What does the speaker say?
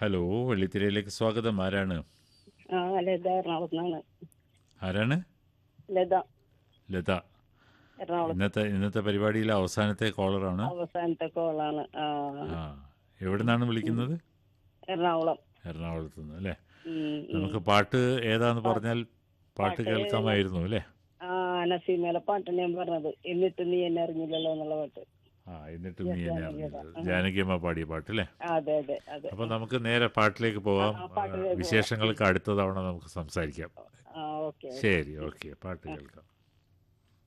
Hello വെള്ളിത്തിരയിലേക്ക് സ്വാഗതം ആരാണ് ആ ലത എറണാകുളത്ത് നിന്നാണ് ആരാണ് ലത ലത എറണാകുളത്ത് ഇന്നത്തെ ഇന്നത്തെ പരിപാടിയിലെ അവസാനത്തെ കോളറാണ് അവസാനത്തെ കോളാണ് ആ ആ എവിടെ നിന്നാണ് വിളിക്കുന്നത് എറണാകുളം എറണാകുളത്ത് നിന്ന് അല്ലേ ഉം, ഉം. നമുക്ക് പാട്ട് ഏതാന്ന് പറഞ്ഞാൽ പാട്ട് പാട്ട് കേൾക്കാമായിരുന്നു അല്ലേ ആ നസീമേലെ പാട്ടാണ് ഞാൻ പറഞ്ഞത് എന്നിട്ട് നീ എന്നെ അറിഞ്ഞില്ലല്ലോ എന്നുള്ള പാട്ട് ആ എന്നിട്ട് നീ എന്നെ ജാനകിയമ്മ. അറിഞ്ഞത് ജാനകിയമ്മ പാടിയ പാട്ട് അല്ലേ ആ, അതെ അതെ അതെ അപ്പൊ നമുക്ക് നേരെ പാട്ടിലേക്ക് പോവാം ആ, പാട്ടിലേക്ക് വിശേഷങ്ങൾക്ക് അടുത്ത തവണ നമുക്ക് സംസാരിക്കാം ആ ഓക്കെ ശരി ഓക്കെ പാട്ട് കേൾക്കാം